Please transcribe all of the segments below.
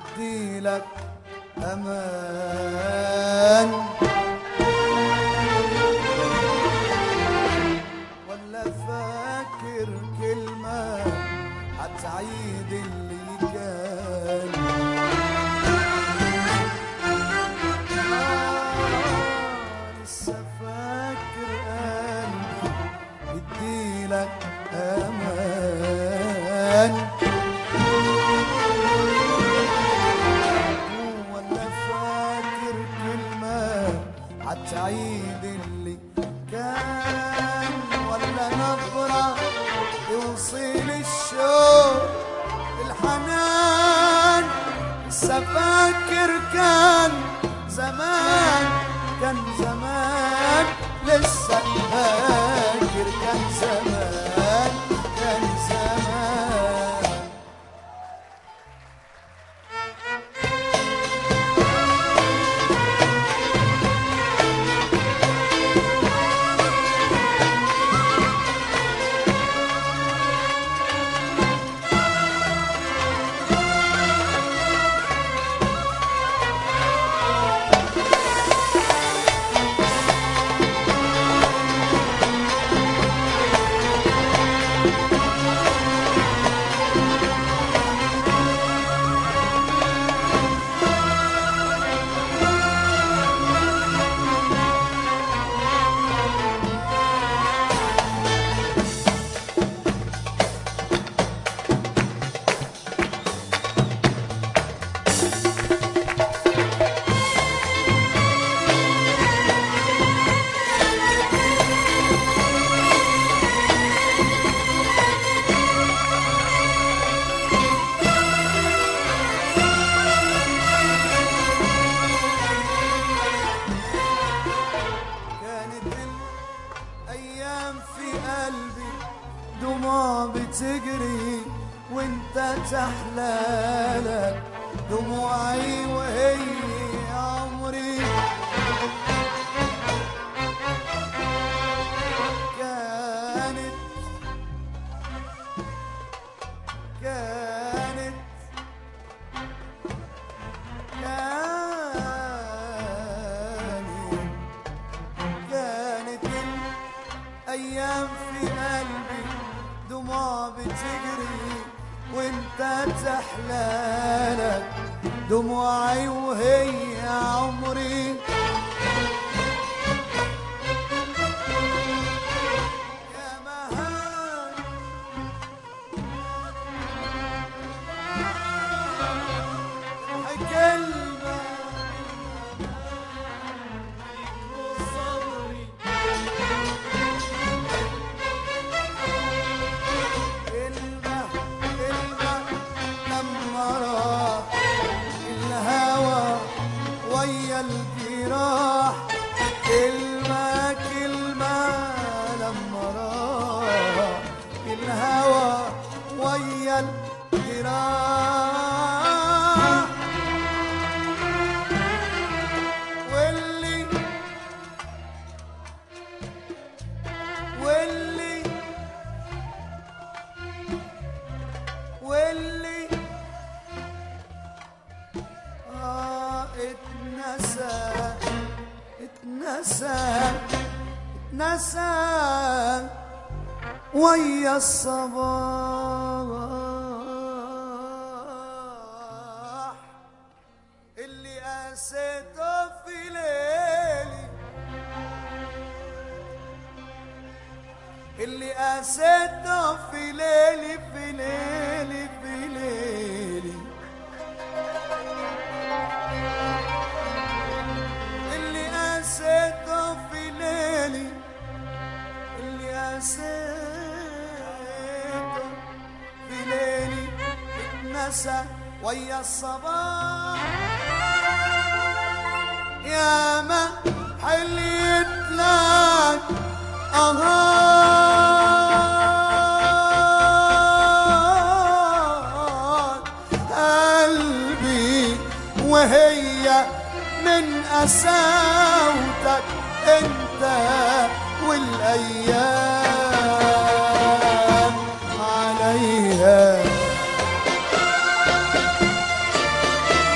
يديلك أمان ولا فاكر كلمة هتعيد اللي كان آه، لسه فاكر قلبي يديلك أمان ولا فاكر كلمة هتعيد اللي كان ولا نظرة يوصل الشوق الحنان لسه فاكر كان زمان كان زمان لسه فاكر كان زمان كان زمان كانت الأيام في قلبي دموع بتجري وانت تحلالك دموعي وهي عمري كانت كانت كانت كانت الأيام في قلبي دموع بتجري وانت تحلالك دموعي وهي عمري يا مهان كلمة صبري كلمة كلمة لما راح الهوى ويا الجراح كلمة كلمة لما راح الهوى ويا الجراح واللي واللي واللي آه اتنسى اتنسى اتنسى ويا الصباح اللي قاسيته في ليلي اللي قاسيته في ليلي في ليلي في ليلي اللي قاسيته في ليلي اللي قاسيته في ليلي اتنسى ويا الصباح يا ما حليت لك أهات قلبي وهي من قساوتك انت والايام عليها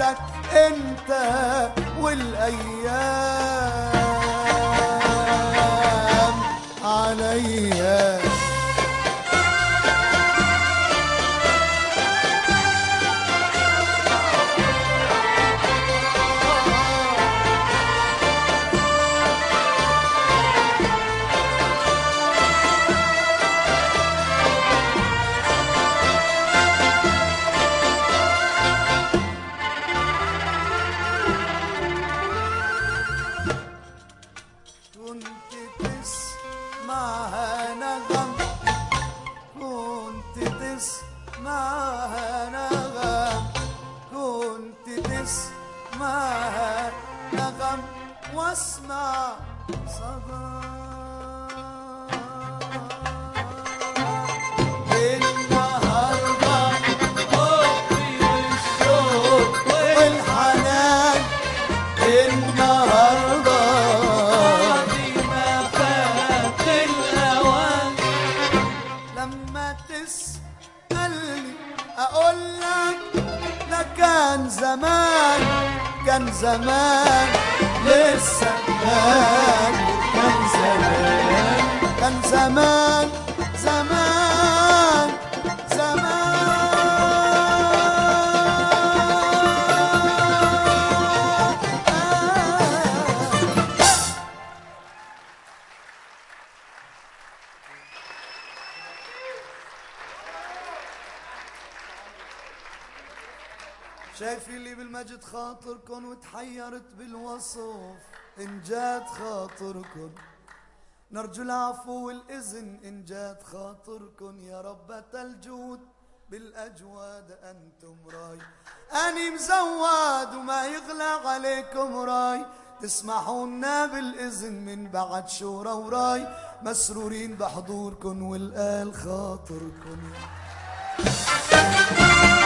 لك انت والايام عليا كنت تسمعها نغم كنت تسمعها نغم كنت تسمعها نغم واسمع صدى النهارده حبي والشوق والحنان النهارده ما فات الأوان لما تسألني أقول لك ده كان زمان كان زمان لسه كان كان زمان كان زمان زمان زمان شايف اللي بالمجد خاطركن وتحيرت بالوصف إن جات خاطركن نرجو العفو والإذن إن جات خاطركن يا ربة الجود بالأجواد أنتم راي أني مزود وما يغلى عليكم راي تسمحونا بالإذن من بعد شورى وراي مسرورين بحضوركن والآل خاطركن